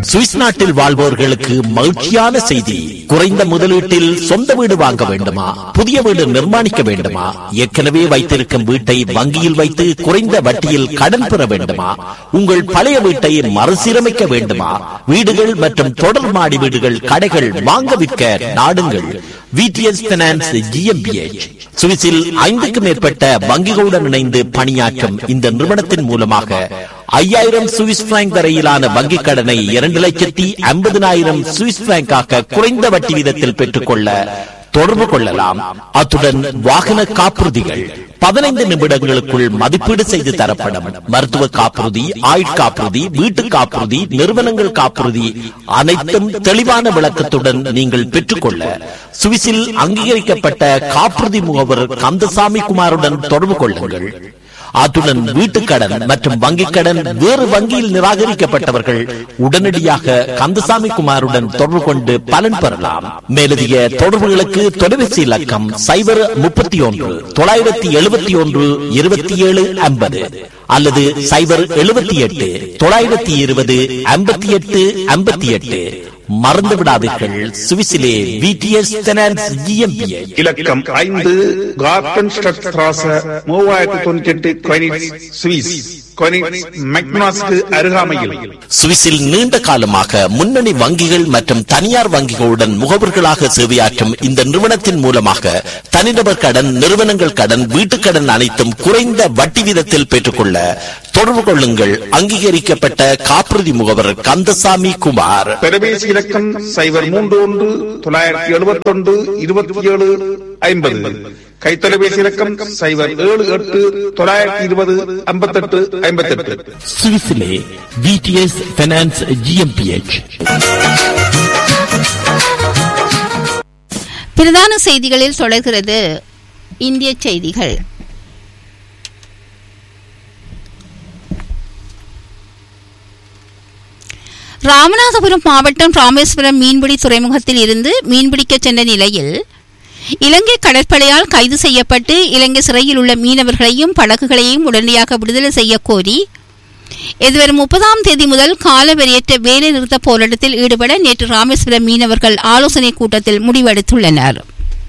Swiss நாட்டில் வாழ்வோர்களுக்கு மகிழ்ச்சியான செய்தி குறைந்த முதலீட்டில் சொந்த வீடு வாங்க வேண்டுமா புதிய வீடு நிர்மாணிக்க வேண்டுமா ஏற்கனவே வைத்திருக்கும் வீட்டை வங்கியில் வைத்து குறைந்த வட்டியில் கடன் பெற வேண்டுமா உங்கள் பழைய வீட்டை மறுசீரமைக்க வேண்டுமா வீடுகள் மற்றும் தொடர் மாடி வீடுகள் கடைகள் வாங்க விற்க நாடுங்கள் விடிஎஸ் பினான்ஸ் ஜிஎம்பிஎச் சுவிஸில் ஐந்துக்கும் மேற்பட்ட வங்கிகளுடன் இணைந்து பணியாற்றும் இந்த நிறுவனத்தின் மூலமாக ஐயாயிரம் சுவிஸ் பிராங்க் வரையிலான வங்கிக் கடனை இரண்டு லட்சத்தி ஐம்பதினாயிரம் சுவிஸ் பிராங்காக குறைந்த வட்டி வீதத்தில் பெற்றுக்கொள்ள தொடர்பு கொள்ளலாம் அத்துடன் வாகன காப்புறுதிகள் பதினைந்து நிமிடங்களுக்குள் மதிப்பீடு செய்து தரப்படும் மருத்துவ காப்புறுதி ஆயுட்காப்புறுதி வீட்டு காப்புறுதி நிறுவனங்கள் காப்புறுதி அனைத்தும் தெளிவான விளக்கத்துடன் நீங்கள் பெற்றுக்கொள்ள சுவிஸில் அங்கீகரிக்கப்பட்ட காப்புறுதி முகவர் கந்தசாமி குமாருடன் தொடர்பு கொள்ளுங்கள் அத்துடன் வீட்டுக்கடன் மற்றும் வங்கிக் கடன் வேறு வங்கியில் நிராகரிக்கப்பட்டவர்கள் உடனடியாக கந்தசாமி குமாருடன் தொடர்பு கொண்டு பலன் பெறலாம் மேலதிக தொடர்புகளுக்கு தொலைபேசி இலக்கம் சைபர் முப்பத்தி ஒன்று தொள்ளாயிரத்தி எழுபத்தி ஒன்று இருபத்தி ஏழு ஐம்பது அல்லது சைபர் எழுபத்தி எட்டு தொள்ளாயிரத்தி இருபது ஐம்பத்தி எட்டு ஐம்பத்தி எட்டு மறந்து விடாதீர்கள் சுவிசிலே விடிஎஸ் ஃபைனான்ஸ் ஜிஎம்பிஏ இலக்கம் ஐந்து கார்டன் ஸ்ட்ராச மூவாயிரத்தி தொண்ணூத்தி எட்டு கொயினிட்ஸ் சுவிஸ் கொயினிட்ஸ் மெக்னாஸ்க்கு அருகாமையில் சுவிஸில் நீண்ட காலமாக முன்னணி வங்கிகள் மற்றும் தனியார் வங்கிகளுடன் முகவர்களாக சேவையாற்றும் இந்த நிறுவனத்தின் மூலமாக தனிநபர் கடன் நிறுவனங்கள் கடன் வீட்டுக் கடன் அனைத்தும் குறைந்த வட்டி வீதத்தில் பெற்றுக்கொள்ள தொடர்பு கொள்ளுங்கள் அங்கீகரிக்கப்பட்ட காப்புறுதி முகவர் கந்தசாமி குமார் தொலைபேசி இலக்கம் சைபர் மூன்று ஒன்று தொள்ளாயிரத்தி எழுபத்தி ஒன்று இருபத்தி ஏழு ஐம்பது கைத்தொலைபேசி இலக்கம் சைபர் ஏழு எட்டு தொள்ளாயிரத்தி இருபது ஐம்பத்தெட்டு ஐம்பத்தெட்டு சுவிஸிலே விடிஎஸ் ஃபைனான்ஸ் ஜிஎம்பிஎச் பிரதான செய்திகளில் தொடர்கிறது இந்திய செய்திகள் ராமநாதபுரம் மாவட்டம் ராமேஸ்வரம் மீன்பிடி துறைமுகத்தில் இருந்து மீன்பிடிக்க சென்ற நிலையில் இலங்கை கடற்படையால் கைது செய்யப்பட்டு இலங்கை சிறையில் உள்ள மீனவர்களையும் படகுகளையும் உடனடியாக விடுதலை செய்ய கோரி எதிர்வரும் முப்பதாம் தேதி முதல் காலவரையற்ற வேலை நிறுத்த போராட்டத்தில் ஈடுபட நேற்று ராமேஸ்வரம் மீனவர்கள் ஆலோசனை கூட்டத்தில் முடிவெடுத்துள்ளனர்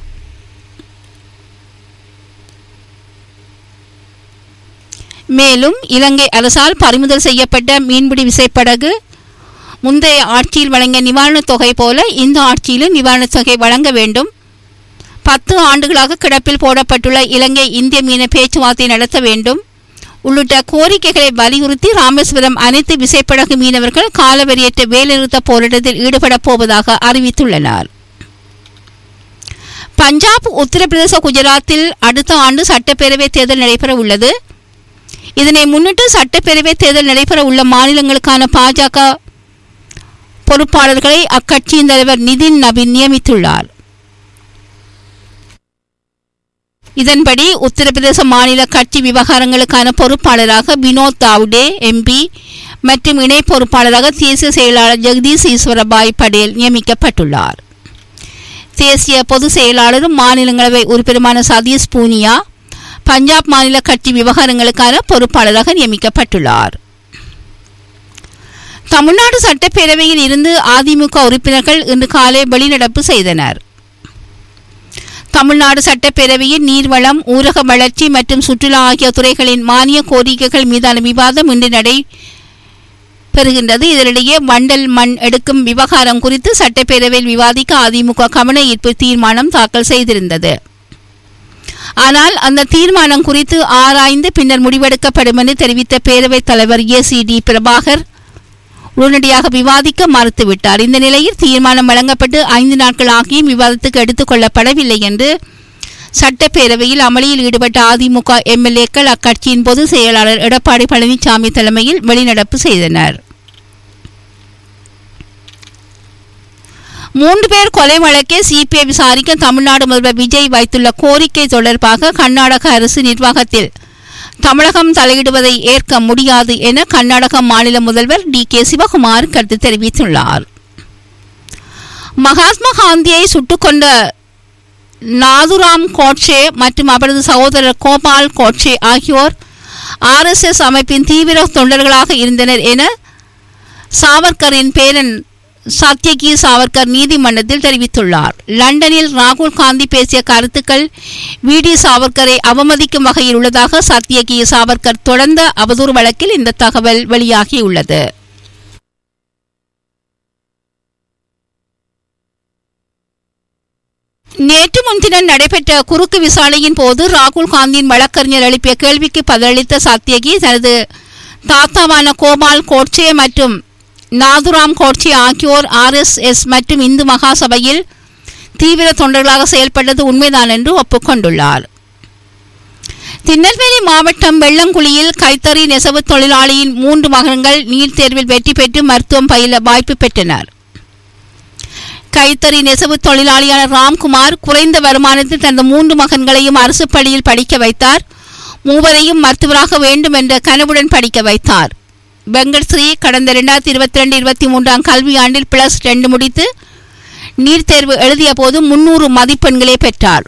மேலும் இலங்கை அரசால் பறிமுதல் செய்யப்பட்ட மீன்பிடி விசைப்படகு முந்தைய ஆட்சியில் வழங்கிய நிவாரணத் தொகை போல இந்த ஆட்சியிலும் நிவாரணத் தொகை வழங்க வேண்டும் பத்து ஆண்டுகளாக கிடப்பில் போடப்பட்டுள்ள இலங்கை இந்திய மீன பேச்சுவார்த்தை நடத்த வேண்டும் உள்ளிட்ட கோரிக்கைகளை வலியுறுத்தி ராமேஸ்வரம் அனைத்து விசைப்படகு மீனவர்கள் காலவரையற்ற வேலைநிறுத்த போராட்டத்தில் ஈடுபடப் போவதாக அறிவித்துள்ளனர் பஞ்சாப் உத்தரப்பிரதேச குஜராத்தில் அடுத்த ஆண்டு சட்டப்பேரவை தேர்தல் நடைபெற உள்ளது இதனை முன்னிட்டு சட்டப்பேரவை தேர்தல் நடைபெற உள்ள மாநிலங்களுக்கான பாஜக பொறுப்பாளர்களை அக்கட்சியின் தலைவர் நிதின் நவீன் நியமித்துள்ளார் இதன்படி உத்தரப்பிரதேச மாநில கட்சி விவகாரங்களுக்கான பொறுப்பாளராக வினோத் தாவ்டே எம்பி மற்றும் இணை பொறுப்பாளராக தேசிய செயலாளர் ஜெகதீஷ் ஈஸ்வரபாய் படேல் நியமிக்கப்பட்டுள்ளார் தேசிய பொதுச் செயலாளரும் மாநிலங்களவை உறுப்பினருமான சதீஷ் பூனியா பஞ்சாப் மாநில கட்சி விவகாரங்களுக்கான பொறுப்பாளராக நியமிக்கப்பட்டுள்ளார் தமிழ்நாடு சட்டப்பேரவையில் இருந்து அதிமுக உறுப்பினர்கள் இன்று காலை வெளிநடப்பு செய்தனர் தமிழ்நாடு சட்டப்பேரவையில் நீர்வளம் ஊரக வளர்ச்சி மற்றும் சுற்றுலா ஆகிய துறைகளின் மானிய கோரிக்கைகள் மீதான விவாதம் இன்று நடை பெறுகின்றது இதனிடையே வண்டல் மண் எடுக்கும் விவகாரம் குறித்து சட்டப்பேரவையில் விவாதிக்க அதிமுக கவன ஈர்ப்பு தீர்மானம் தாக்கல் செய்திருந்தது ஆனால் அந்த தீர்மானம் குறித்து ஆராய்ந்து பின்னர் முடிவெடுக்கப்படும் என்று தெரிவித்த பேரவைத் தலைவர் ஏ சி டி பிரபாகர் உடனடியாக விவாதிக்க மறுத்துவிட்டார் இந்த நிலையில் தீர்மானம் வழங்கப்பட்டு ஐந்து நாட்கள் ஆகியும் விவாதத்துக்கு எடுத்துக் கொள்ளப்படவில்லை என்று சட்டப்பேரவையில் அமளியில் ஈடுபட்ட அதிமுக எம்எல்ஏக்கள் அக்கட்சியின் பொதுச் செயலாளர் எடப்பாடி பழனிசாமி தலைமையில் வெளிநடப்பு செய்தனர் மூன்று பேர் கொலை வழக்கை சிபிஐ விசாரிக்க தமிழ்நாடு முதல்வர் விஜய் வைத்துள்ள கோரிக்கை தொடர்பாக கர்நாடக அரசு நிர்வாகத்தில் தமிழகம் தலையிடுவதை ஏற்க முடியாது என கர்நாடக மாநில முதல்வர் டி கே சிவகுமார் கருத்து தெரிவித்துள்ளார் மகாத்மா காந்தியை சுட்டுக் கொண்ட நாதுராம் கோட்சே மற்றும் அவரது சகோதரர் கோபால் கோட்சே ஆகியோர் ஆர்எஸ்எஸ் அமைப்பின் தீவிர தொண்டர்களாக இருந்தனர் என சாவர்கரின் பேரன் சத்யகி சாவர்கர் நீதிமன்றத்தில் தெரிவித்துள்ளார் லண்டனில் ராகுல் காந்தி பேசிய கருத்துக்கள் வி டி சாவர்கரை அவமதிக்கும் வகையில் உள்ளதாக சத்யகி சாவர்கர் தொடர்ந்த அவதூறு வழக்கில் இந்த தகவல் வெளியாகியுள்ளது நேற்று முன்தினம் நடைபெற்ற குறுக்கு விசாரணையின் போது ராகுல் காந்தியின் வழக்கறிஞர் எழுப்பிய கேள்விக்கு பதிலளித்த சத்யகி தனது தாத்தாவான கோபால் கோட்சே மற்றும் நாதுராம் கோட்சே ஆகியோர் ஆர்எஸ்எஸ் மற்றும் இந்து மகாசபையில் தீவிர தொண்டர்களாக செயல்பட்டது உண்மைதான் என்று ஒப்புக்கொண்டுள்ளார் திருநெல்வேலி மாவட்டம் வெள்ளங்குழியில் கைத்தறி நெசவு தொழிலாளியின் மூன்று மகன்கள் நீட் தேர்வில் வெற்றி பெற்று மருத்துவம் பயில வாய்ப்பு பெற்றனர் கைத்தறி நெசவு தொழிலாளியான ராம்குமார் குறைந்த வருமானத்தில் தனது மூன்று மகன்களையும் அரசு பள்ளியில் படிக்க வைத்தார் மூவரையும் மருத்துவராக வேண்டும் என்ற கனவுடன் படிக்க வைத்தார் வெங்கட் ஸ்ரீ கடந்த இரண்டாயிரத்தி இருபத்தி ரெண்டு இருபத்தி மூன்றாம் கல்வியாண்டில் பிளஸ் ரெண்டு முடித்து நீட் தேர்வு எழுதிய போது முன்னூறு மதிப்பெண்களை பெற்றார்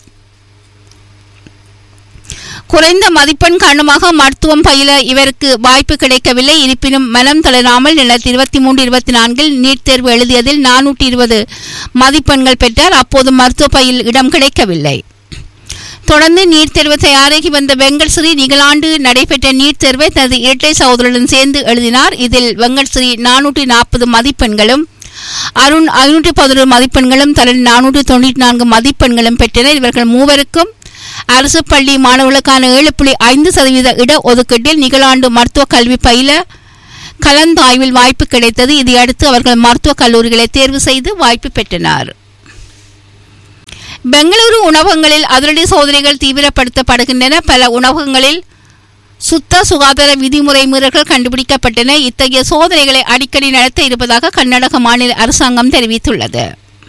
குறைந்த மதிப்பெண் காரணமாக மருத்துவம் பயில இவருக்கு வாய்ப்பு கிடைக்கவில்லை இருப்பினும் மனம் தளராமல் இரண்டாயிரத்தி இருபத்தி மூன்று இருபத்தி நான்கில் நீட் தேர்வு எழுதியதில் நானூற்றி இருபது மதிப்பெண்கள் பெற்றார் அப்போது மருத்துவ பயில் இடம் கிடைக்கவில்லை தொடர்ந்து நீட் தேர்வு தயாராகி வந்த வெங்கட் ஸ்ரீ நிகழாண்டு நடைபெற்ற நீட் தேர்வை தனது இரட்டை சகோதரருடன் சேர்ந்து எழுதினார் இதில் வெங்கட் ஸ்ரீ நானூற்றி நாற்பது மதிப்பெண்களும் அருண் ஐநூற்றி பதினொரு மதிப்பெண்களும் தலன் நானூற்றி தொண்ணூற்றி நான்கு மதிப்பெண்களும் பெற்றனர் இவர்கள் மூவருக்கும் அரசு பள்ளி மாணவர்களுக்கான ஏழு புள்ளி ஐந்து சதவீத இட ஒதுக்கீட்டில் நிகழாண்டு மருத்துவ கல்வி பயில கலந்தாய்வில் வாய்ப்பு கிடைத்தது இதையடுத்து அவர்கள் மருத்துவக் கல்லூரிகளை தேர்வு செய்து வாய்ப்பு பெற்றனர் பெங்களூரு உணவகங்களில் அதிரடி சோதனைகள் தீவிரப்படுத்தப்படுகின்றன பல உணவகங்களில் சுத்த சுகாதார விதிமுறை மீறல்கள் கண்டுபிடிக்கப்பட்டன இத்தகைய சோதனைகளை அடிக்கடி நடத்த இருப்பதாக கர்நாடக மாநில அரசாங்கம் தெரிவித்துள்ளது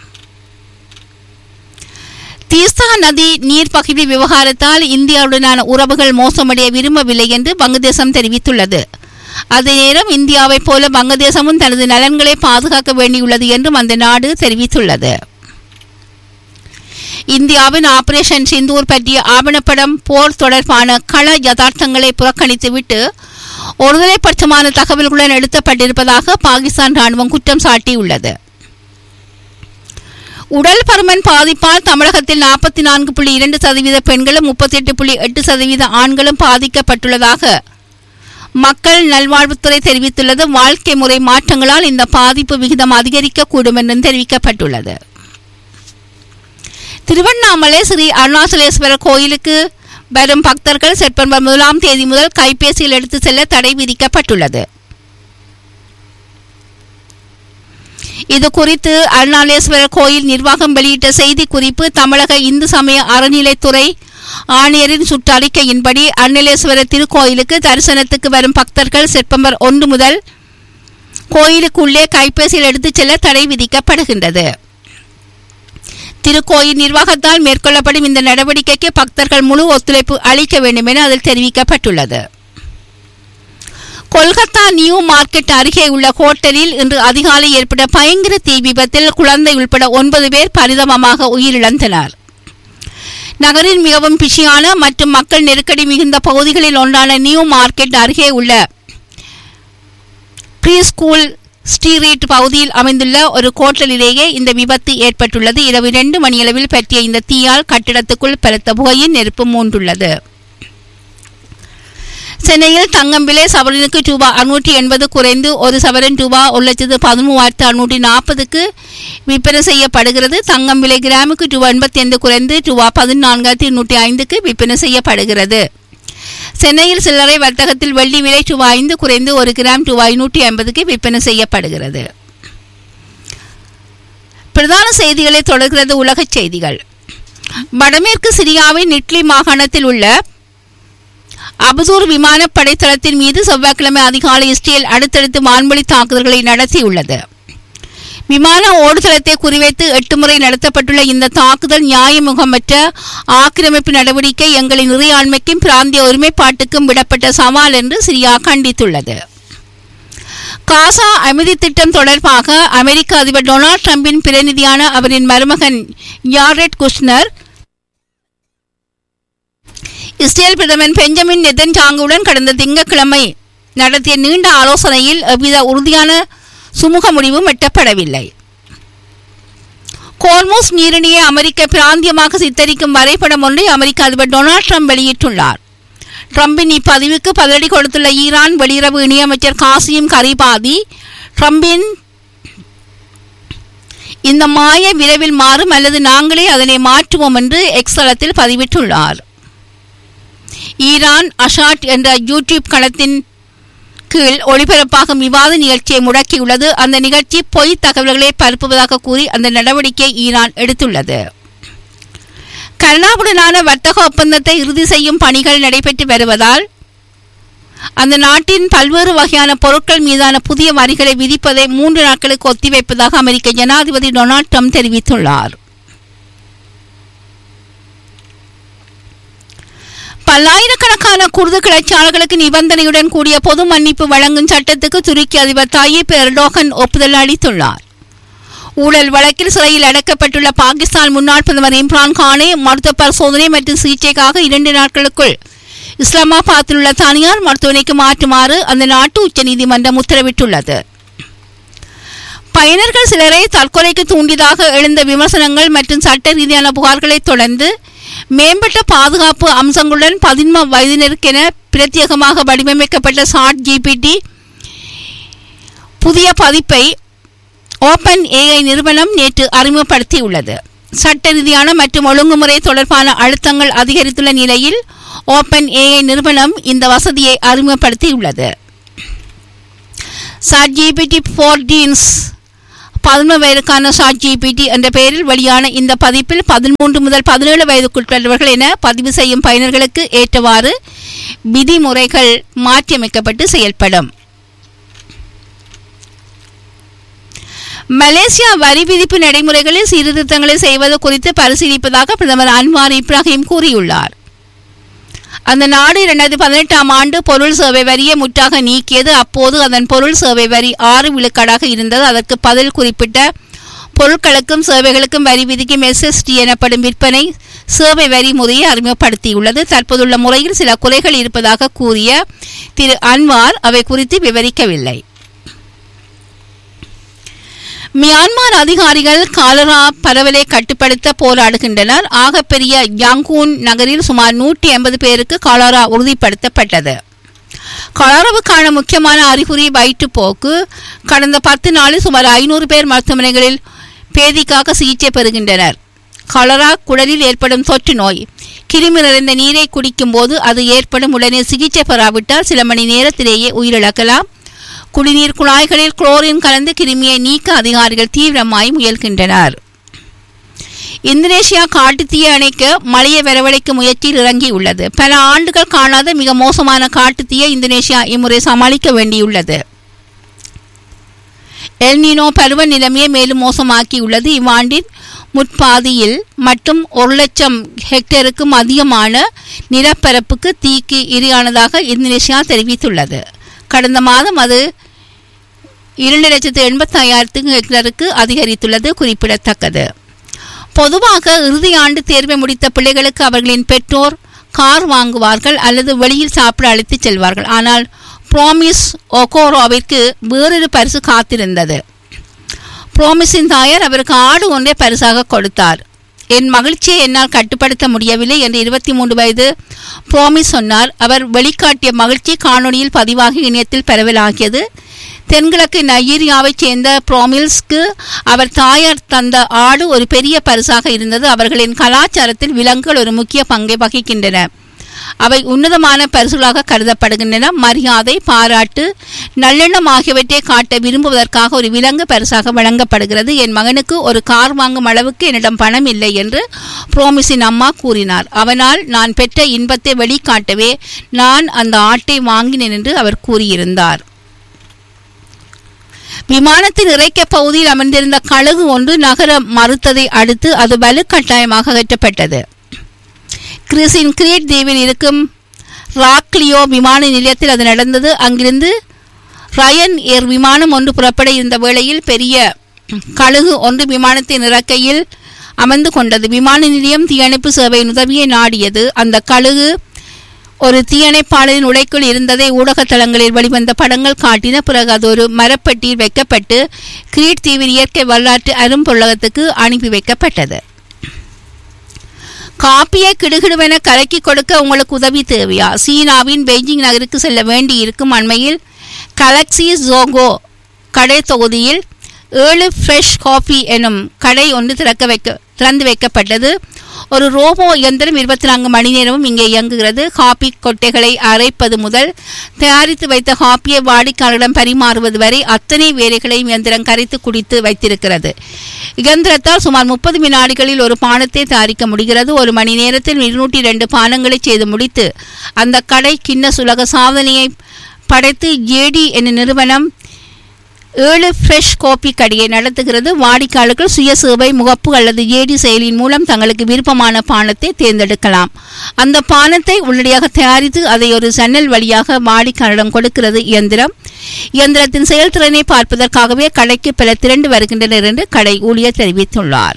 தீஸ்தா நதி நீர் பகுதி விவகாரத்தால் இந்தியாவுடனான உறவுகள் மோசமடைய விரும்பவில்லை என்று வங்கதேசம் தெரிவித்துள்ளது அதே நேரம் இந்தியாவைப் போல வங்கதேசமும் தனது நலன்களை பாதுகாக்க வேண்டியுள்ளது என்றும் அந்த நாடு தெரிவித்துள்ளது இந்தியாவின் ஆபரேஷன் சிந்தூர் பற்றிய ஆவணப்படம் போர் தொடர்பான கள யதார்த்தங்களை புறக்கணித்துவிட்டு ஒருதலைப்பட்சமான தகவல்களுடன் எடுத்தப்பட்டிருப்பதாக பாகிஸ்தான் ராணுவம் குற்றம் சாட்டியுள்ளது உடல் பருமன் பாதிப்பால் தமிழகத்தில் நாற்பத்தி நான்கு புள்ளி இரண்டு சதவீத பெண்களும் முப்பத்தி எட்டு புள்ளி எட்டு சதவீத ஆண்களும் பாதிக்கப்பட்டுள்ளதாக மக்கள் நல்வாழ்வுத்துறை தெரிவித்துள்ளது வாழ்க்கை முறை மாற்றங்களால் இந்த பாதிப்பு விகிதம் அதிகரிக்கக்கூடும் என்றும் தெரிவிக்கப்பட்டுள்ளது திருவண்ணாமலை ஸ்ரீ அருணாச்சலேஸ்வரர் கோயிலுக்கு வரும் பக்தர்கள் செப்டம்பர் முதலாம் தேதி முதல் கைபேசியில் எடுத்து செல்ல தடை விதிக்கப்பட்டுள்ளது இது குறித்து அருணாலேஸ்வரர் கோயில் நிர்வாகம் வெளியிட்ட செய்தி குறிப்பு தமிழக இந்து சமய அறநிலைத்துறை ஆணையரின் சுற்றறிக்கையின்படி அருணாலேஸ்வரர் திருக்கோயிலுக்கு தரிசனத்துக்கு வரும் பக்தர்கள் செப்டம்பர் ஒன்று முதல் கோயிலுக்குள்ளே கைபேசியில் எடுத்துச் செல்ல தடை விதிக்கப்படுகின்றது திருக்கோயில் நிர்வாகத்தால் மேற்கொள்ளப்படும் இந்த நடவடிக்கைக்கு பக்தர்கள் முழு ஒத்துழைப்பு அளிக்க வேண்டும் என அதில் தெரிவிக்கப்பட்டுள்ளது கொல்கத்தா நியூ மார்க்கெட் அருகே உள்ள ஹோட்டலில் இன்று அதிகாலை ஏற்பட்ட பயங்கர தீ விபத்தில் குழந்தை உள்பட ஒன்பது பேர் பரிதாபமாக உயிரிழந்தனர் நகரின் மிகவும் பிஸியான மற்றும் மக்கள் நெருக்கடி மிகுந்த பகுதிகளில் ஒன்றான நியூ மார்க்கெட் அருகே உள்ள ப்ரீ ஸ்கூல் ஸ்ட்ரீட் பகுதியில் அமைந்துள்ள ஒரு கோட்டலிலேயே இந்த விபத்து ஏற்பட்டுள்ளது இரவு இரண்டு மணியளவில் பற்றிய இந்த தீயால் கட்டிடத்துக்குள் பலத்த புகையின் நெருப்பு மூண்டுள்ளது சென்னையில் தங்கம் விலை சவரனுக்கு ரூபா அறுநூற்றி எண்பது குறைந்து ஒரு சவரன் ரூபா ஒரு லட்சத்து பதிமூவாயிரத்து அறுநூற்றி நாற்பதுக்கு விற்பனை செய்யப்படுகிறது தங்கம் விலை கிராமுக்கு ரூபா எண்பத்தி ஐந்து குறைந்து ரூபா பதினான்காயிரத்தி எண்ணூற்றி ஐந்துக்கு விற்பனை செய்யப்படுகிறது சென்னையில் சில்லறை வர்த்தகத்தில் வெள்ளி விலை ரூபா ஐந்து குறைந்து ஒரு கிராம் ரூபாய் ஐநூற்றி ஐம்பதுக்கு விற்பனை செய்யப்படுகிறது பிரதான செய்திகளை தொடர்கிறது உலகச் செய்திகள் வடமேற்கு சிரியாவின் இட்லி மாகாணத்தில் உள்ள அபதூர் விமானப்படை தளத்தின் மீது செவ்வாய்க்கிழமை அதிகாலை இஸ்ரேல் அடுத்தடுத்து வான்வழி தாக்குதல்களை நடத்தியுள்ளது விமான ஓடுதளத்தை குறிவைத்து எட்டு முறை நடத்தப்பட்டுள்ள இந்த தாக்குதல் நியாயமுகமற்ற ஆக்கிரமிப்பு நடவடிக்கை எங்களின் இறையாண்மைக்கும் பிராந்திய ஒருமைப்பாட்டுக்கும் விடப்பட்ட சவால் என்று சிரியா கண்டித்துள்ளது காசா அமைதி திட்டம் தொடர்பாக அமெரிக்க அதிபர் டொனால்ட் ட்ரம்பின் பிரதிநிதியான அவரின் மருமகன் யாரெட் குஷ்னர் இஸ்ரேல் பிரதமர் பெஞ்சமின் நெதன்யாங்குவுடன் கடந்த திங்கட்கிழமை நடத்திய நீண்ட ஆலோசனையில் எவ்வித உறுதியான சுமூக முடிவும் எட்டப்படவில்லை கோர்மோஸ் நீரிணையை அமெரிக்க பிராந்தியமாக சித்தரிக்கும் வரைபடம் ஒன்றை அமெரிக்க அதிபர் டொனால்ட் ட்ரம்ப் வெளியிட்டுள்ளார் ட்ரம்பின் இப்பதிவுக்கு பதிலடி கொடுத்துள்ள ஈரான் வெளியுறவு இணையமைச்சர் காசிம் கரிபாதி ட்ரம்பின் இந்த மாய விரைவில் மாறும் அல்லது நாங்களே அதனை மாற்றுவோம் என்று எக்ஸ் தளத்தில் பதிவிட்டுள்ளார் ஈரான் அஷாட் என்ற யூடியூப் களத்தின் கீழ் ஒளிபரப்பாகும் விவாத நிகழ்ச்சியை முடக்கியுள்ளது அந்த நிகழ்ச்சி பொய் தகவல்களை பரப்புவதாக கூறி அந்த நடவடிக்கை ஈரான் எடுத்துள்ளது கனடாவுடனான வர்த்தக ஒப்பந்தத்தை இறுதி செய்யும் பணிகள் நடைபெற்று வருவதால் அந்த நாட்டின் பல்வேறு வகையான பொருட்கள் மீதான புதிய வரிகளை விதிப்பதை மூன்று நாட்களுக்கு ஒத்திவைப்பதாக அமெரிக்க ஜனாதிபதி டொனால்ட் ட்ரம்ப் தெரிவித்துள்ளார் பல்லாயிரக்கணக்கான குர்து கிளர்ச்சியாளர்களுக்கு நிபந்தனையுடன் கூடிய பொது மன்னிப்பு வழங்கும் சட்டத்துக்கு துருக்கி அதிபர் தாயிப் எர்டோகன் ஒப்புதல் அளித்துள்ளார் ஊழல் வழக்கில் சிறையில் அடைக்கப்பட்டுள்ள பாகிஸ்தான் முன்னாள் பிரதமர் இம்ரான் கானை மருத்துவ பரிசோதனை மற்றும் சிகிச்சைக்காக இரண்டு நாட்களுக்குள் இஸ்லாமாபாத்தில் உள்ள தனியார் மருத்துவமனைக்கு மாற்றுமாறு அந்த நாட்டு உச்சநீதிமன்றம் உத்தரவிட்டுள்ளது பயனர்கள் சிலரை தற்கொலைக்கு தூண்டியதாக எழுந்த விமர்சனங்கள் மற்றும் சட்ட ரீதியான புகார்களை தொடர்ந்து மேம்பட்ட பாதுகாப்பு அம்சங்களுடன் பதின்ம வயதினருக்கென பிரத்யேகமாக வடிவமைக்கப்பட்ட சாட் ஜிபிடி புதிய பதிப்பை ஓபன் ஏஐ நிறுவனம் நேற்று அறிமுகப்படுத்தியுள்ளது சட்ட ரீதியான மற்றும் ஒழுங்குமுறை தொடர்பான அழுத்தங்கள் அதிகரித்துள்ள நிலையில் ஓபன் ஏஐ நிறுவனம் இந்த வசதியை அறிமுகப்படுத்தியுள்ளது சாட் ஜிபிடி ஃபோர் டீன்ஸ் பதினொன்று வயதுக்கான சாட் ஜிபிடி என்ற பெயரில் வெளியான இந்த பதிப்பில் பதிமூன்று முதல் பதினேழு வயதுக்குட்பட்டவர்கள் என பதிவு செய்யும் பயனர்களுக்கு ஏற்றவாறு விதிமுறைகள் மாற்றியமைக்கப்பட்டு செயல்படும் மலேசியா வரி விதிப்பு நடைமுறைகளில் சீர்திருத்தங்களை செய்வது குறித்து பரிசீலிப்பதாக பிரதமர் அன்வார் இப்ராஹிம் கூறியுள்ளார் அந்த நாடு இரண்டாயிரத்தி பதினெட்டாம் ஆண்டு பொருள் சேவை வரியை முற்றாக நீக்கியது அப்போது அதன் பொருள் சேவை வரி ஆறு விழுக்காடாக இருந்தது அதற்கு பதில் குறிப்பிட்ட பொருட்களுக்கும் சேவைகளுக்கும் வரி விதிக்கும் எஸ்எஸ்டி எனப்படும் விற்பனை சேவை வரி முறையை அறிமுகப்படுத்தியுள்ளது தற்போதுள்ள முறையில் சில குறைகள் இருப்பதாக கூறிய திரு அன்வார் அவை குறித்து விவரிக்கவில்லை மியான்மர் அதிகாரிகள் காலரா பரவலை கட்டுப்படுத்த போராடுகின்றனர் ஆகப்பெரிய யாங்கூன் நகரில் சுமார் நூற்றி எண்பது பேருக்கு காலரா உறுதிப்படுத்தப்பட்டது காலராவுக்கான முக்கியமான அறிகுறி வயிற்றுப்போக்கு கடந்த பத்து நாளில் சுமார் ஐநூறு பேர் மருத்துவமனைகளில் பேதிக்காக சிகிச்சை பெறுகின்றனர் காலரா குடலில் ஏற்படும் தொற்று நோய் கிருமி நிறைந்த நீரை குடிக்கும் போது அது ஏற்படும் உடனே சிகிச்சை பெறாவிட்டால் சில மணி நேரத்திலேயே உயிரிழக்கலாம் குடிநீர் குழாய்களில் குளோரின் கலந்து கிருமியை நீக்க அதிகாரிகள் தீவிரமாய் முயல்கின்றனர் இந்தோனேஷியா காட்டுத்தீயை அணைக்க மழையை வரவழைக்கும் முயற்சியில் இறங்கியுள்ளது பல ஆண்டுகள் காணாத மிக மோசமான காட்டுத்தீயை இந்தோனேஷியா இம்முறை சமாளிக்க வேண்டியுள்ளது எல்னினோ பருவ நிலைமையை மேலும் மோசமாக்கியுள்ளது இவ்வாண்டின் முற்பாதியில் மட்டும் ஒரு லட்சம் ஹெக்டேருக்கும் அதிகமான நிலப்பரப்புக்கு தீக்கு இரையானதாக இந்தோனேஷியா தெரிவித்துள்ளது கடந்த மாதம் அது இரண்டு லட்சத்து எண்பத்தி ஐயாயிரத்துக்கு ஹெக்டருக்கு அதிகரித்துள்ளது குறிப்பிடத்தக்கது பொதுவாக இறுதி ஆண்டு தேர்வை முடித்த பிள்ளைகளுக்கு அவர்களின் பெற்றோர் கார் வாங்குவார்கள் அல்லது வெளியில் சாப்பிட அழைத்துச் செல்வார்கள் ஆனால் ப்ரோமிஸ் ஒகோரோவிற்கு வேறொரு பரிசு காத்திருந்தது ப்ரோமிஸின் தாயார் அவருக்கு ஆடு ஒன்றை பரிசாக கொடுத்தார் என் மகிழ்ச்சியை என்னால் கட்டுப்படுத்த முடியவில்லை என்று இருபத்தி மூன்று வயது ப்ரோமிஸ் சொன்னார் அவர் வெளிக்காட்டிய மகிழ்ச்சி காணொளியில் பதிவாகி இணையத்தில் பரவலாகியது தென்கிழக்கு நைஜீரியாவைச் சேர்ந்த ப்ரோமில்ஸ்க்கு அவர் தாயார் தந்த ஆடு ஒரு பெரிய பரிசாக இருந்தது அவர்களின் கலாச்சாரத்தில் விலங்குகள் ஒரு முக்கிய பங்கை வகிக்கின்றன அவை உன்னதமான பரிசுகளாக கருதப்படுகின்றன மரியாதை பாராட்டு நல்லெண்ணம் ஆகியவற்றை காட்ட விரும்புவதற்காக ஒரு விலங்கு பரிசாக வழங்கப்படுகிறது என் மகனுக்கு ஒரு கார் வாங்கும் அளவுக்கு என்னிடம் பணம் இல்லை என்று புரோமிஸின் அம்மா கூறினார் அவனால் நான் பெற்ற இன்பத்தை வெளிக்காட்டவே நான் அந்த ஆட்டை வாங்கினேன் என்று அவர் கூறியிருந்தார் விமானத்தின் இறைக்க பகுதியில் அமர்ந்திருந்த கழுகு ஒன்று நகர மறுத்ததை அடுத்து அது வலுக்கட்டாயமாக அகற்றப்பட்டது கிறிஸின் கிரீட் தீவில் இருக்கும் ராக்லியோ விமான நிலையத்தில் அது நடந்தது அங்கிருந்து ரயன் ஏர் விமானம் ஒன்று புறப்பட இருந்த வேளையில் பெரிய கழுகு ஒன்று விமானத்தின் இறக்கையில் அமர்ந்து கொண்டது விமான நிலையம் தீயணைப்பு சேவையின் உதவியை நாடியது அந்த கழுகு ஒரு தீயணைப்பாளரின் உடைக்குள் இருந்ததை ஊடக தளங்களில் வெளிவந்த படங்கள் காட்டின பிறகு அது ஒரு மரப்பெட்டியில் வைக்கப்பட்டு கிரீட் தீவின் இயற்கை வரலாற்று அரும்பொருளகத்துக்கு அனுப்பி வைக்கப்பட்டது காப்பியை கிடுகிடுவென கலக்கி கொடுக்க உங்களுக்கு உதவி தேவையா சீனாவின் பெய்ஜிங் நகருக்கு செல்ல வேண்டி இருக்கும் அண்மையில் கலக்சி ஜோகோ கடை தொகுதியில் ஏழு ஃப்ரெஷ் காஃபி எனும் கடை ஒன்று திறக்க வைக்க திறந்து வைக்கப்பட்டது ஒரு ரோபோ இயந்திரம் இருபத்தி நான்கு மணி நேரமும் இங்கே இயங்குகிறது காபி கொட்டைகளை அரைப்பது முதல் தயாரித்து வைத்த காப்பியை வாடிக்கையாளரிடம் பரிமாறுவது வரை அத்தனை வேலைகளையும் இயந்திரம் கரைத்து குடித்து வைத்திருக்கிறது இயந்திரத்தால் சுமார் முப்பது வினாடிகளில் ஒரு பானத்தை தயாரிக்க முடிகிறது ஒரு மணி நேரத்தில் இருநூற்றி ரெண்டு பானங்களை செய்து முடித்து அந்த கடை கின்னஸ் உலக சாதனையை படைத்து ஜேடி என்ற நிறுவனம் ஏழு ஃப்ரெஷ் காபி கடையை நடத்துகிறது வாடிக்கையாளர்கள் சுய சேவை முகப்பு அல்லது ஏடி செயலியின் மூலம் தங்களுக்கு விருப்பமான பானத்தை தேர்ந்தெடுக்கலாம் அந்த பானத்தை உள்ளடியாக தயாரித்து அதை ஒரு சன்னல் வழியாக வாடிக்கையாளரிடம் கொடுக்கிறது இயந்திரம் இயந்திரத்தின் செயல்திறனை பார்ப்பதற்காகவே கடைக்கு பல திரண்டு வருகின்றனர் என்று கடை ஊழியர் தெரிவித்துள்ளார்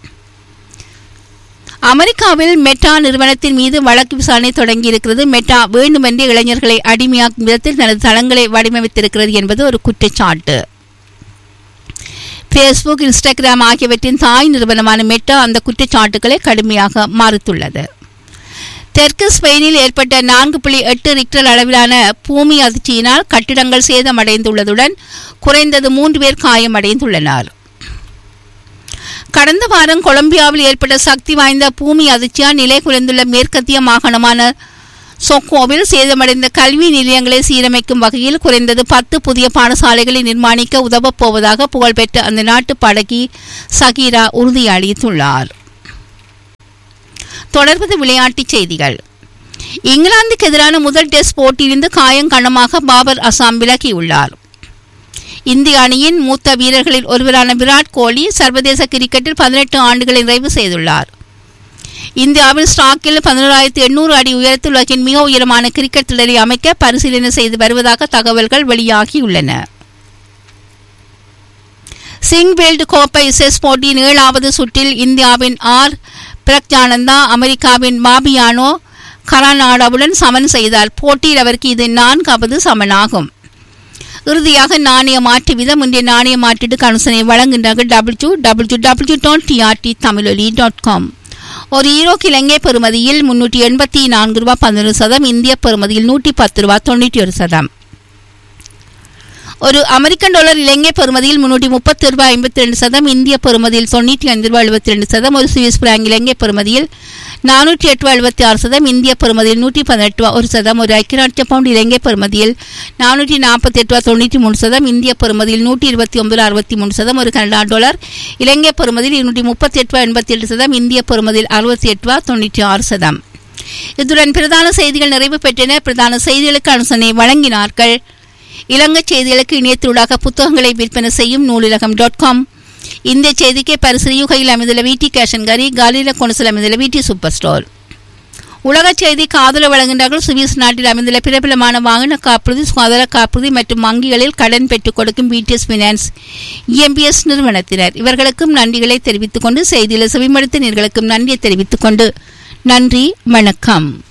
அமெரிக்காவில் மெட்டா நிறுவனத்தின் மீது வழக்கு விசாரணை தொடங்கியிருக்கிறது மெட்டா வேண்டுமென்றே இளைஞர்களை அடிமையாக்கும் விதத்தில் தனது தளங்களை வடிவமைத்திருக்கிறது என்பது ஒரு குற்றச்சாட்டு ஃபேஸ்புக் இன்ஸ்டாகிராம் ஆகியவற்றின் தாய் நிறுவனமான மெட்டா அந்த குற்றச்சாட்டுகளை கடுமையாக மறுத்துள்ளது தெற்கு ஸ்பெயினில் ஏற்பட்ட நான்கு புள்ளி எட்டு ரிக்டர் அளவிலான பூமி அதிர்ச்சியினால் கட்டிடங்கள் சேதமடைந்துள்ளதுடன் குறைந்தது மூன்று பேர் காயமடைந்துள்ளனர் கடந்த வாரம் கொலம்பியாவில் ஏற்பட்ட சக்தி வாய்ந்த பூமி அதிர்ச்சியால் நிலை குறைந்துள்ள மேற்கத்திய மாகாணமான சொக்கோவில் சேதமடைந்த கல்வி நிலையங்களை சீரமைக்கும் வகையில் குறைந்தது பத்து புதிய பாடசாலைகளை நிர்மாணிக்க உதவப் போவதாக புகழ்பெற்ற அந்த நாட்டு பாடகி சகீரா உறுதியளித்துள்ளார் தொடர்வது விளையாட்டுச் செய்திகள் இங்கிலாந்துக்கு எதிரான முதல் டெஸ்ட் போட்டியிலிருந்து காயங்கணமாக பாபர் அசாம் விலகியுள்ளார் இந்திய அணியின் மூத்த வீரர்களில் ஒருவரான விராட் கோலி சர்வதேச கிரிக்கெட்டில் பதினெட்டு ஆண்டுகளை நிறைவு செய்துள்ளார் இந்தியாவில் ஸ்டாக்கில் பதினோராயிரத்தி எண்ணூறு அடி உயரத்தில் உலகின் மிக உயரமான கிரிக்கெட் திடலை அமைக்க பரிசீலனை செய்து வருவதாக தகவல்கள் வெளியாகியுள்ளன சிங்பெல்ட் கோப்பை செஸ் போட்டியின் ஏழாவது சுற்றில் இந்தியாவின் ஆர் பிரக்ஞானந்தா அமெரிக்காவின் பாபியானோ கரானாடாவுடன் சமன் செய்தார் போட்டியில் அவருக்கு இது நான்காவது சமனாகும் இறுதியாக நாணய மாற்று விதம் இன்றைய நாணய மாற்றீடு கனுசனை வழங்குகின்றார்கள் W W W dot TRT Tamiloli dot com ஒரு ஈரோக்கு இலங்கை பெறுமதியில் முன்னூற்றி எண்பத்தி நான்கு ரூபாய் பதினொரு சதம் இந்திய பெறுமதியில் நூற்றி பத்து ரூபாய் தொண்ணூற்றி ஒரு சதம் ஒரு அமெரிக்கன் டாலர் இலங்கை பெறுமதியில் முன்னூற்றி முப்பத்தி ரூபாய் ஐம்பத்தி ரெண்டு சதம் இந்திய பெறுமதியில் தொண்ணூற்றி ஐந்து ரூபாய் எழுபத்தி ரெண்டு சதம் ஒரு சுவிஸ் பிராங்க் இலங்கை பெறுமதியில் நானூற்றி எட்டு ரூபாய் எழுபத்தி ஆறு சதம் இந்திய பெறுமதியில் நூற்றி பதினெட்டு ரூபாய் ஒரு சதம் ஒரு ஐக்கிய பவுண்ட் இலங்கை பெறுமதியில் நானூற்றி நாற்பத்தி எட்டு ரூபாய் தொண்ணூற்றி மூணு சதம் இந்திய பெறுமதியில் நூற்றி இருபத்தி ஒன்பது அறுபத்தி மூணு சதம் ஒரு கனடா டாலர் இலங்கை பெறுமதியில் இருநூற்றி முப்பத்தி எட்டு ரூபாய் எண்பத்தி எட்டு சதம் இந்திய பெறுமதியில் அறுபத்தி எட்டு ரூபாய் தொண்ணூற்றி ஆறு சதம் இத்துடன் பிரதான செய்திகள் நிறைவு பெற்றன பிரதான செய்திகளுக்கு அனுசனை வழங்கினார்கள் இலங்கை செய்திகளுக்கு இணையத்திலூடாக புத்தகங்களை விற்பனை செய்யும் நூலிலகம் டாட் காம் இந்த செய்திக்கு பரிசு யுகையில் அமைந்துள்ள வீட்டி கேஷன் கரி காலில கொனசில் அமைந்துள்ள வீட்டி சூப்பர் ஸ்டோர் உலக செய்திக்கு ஆதரவு வழங்குகின்றார்கள் சுவிஸ் நாட்டில் அமைந்துள்ள பிரபலமான வாகன காப்புறுதி சுகாதார காப்புறுதி மற்றும் வங்கிகளில் கடன் பெற்றுக் கொடுக்கும் பிடிஎஸ் பினான்ஸ் இஎம்பிஎஸ் நிறுவனத்தினர் இவர்களுக்கும் நன்றிகளை தெரிவித்துக் கொண்டு செய்தியில் செவிமடுத்த நீர்களுக்கும் நன்றியை தெரிவித்துக் கொண்டு நன்றி வணக்கம்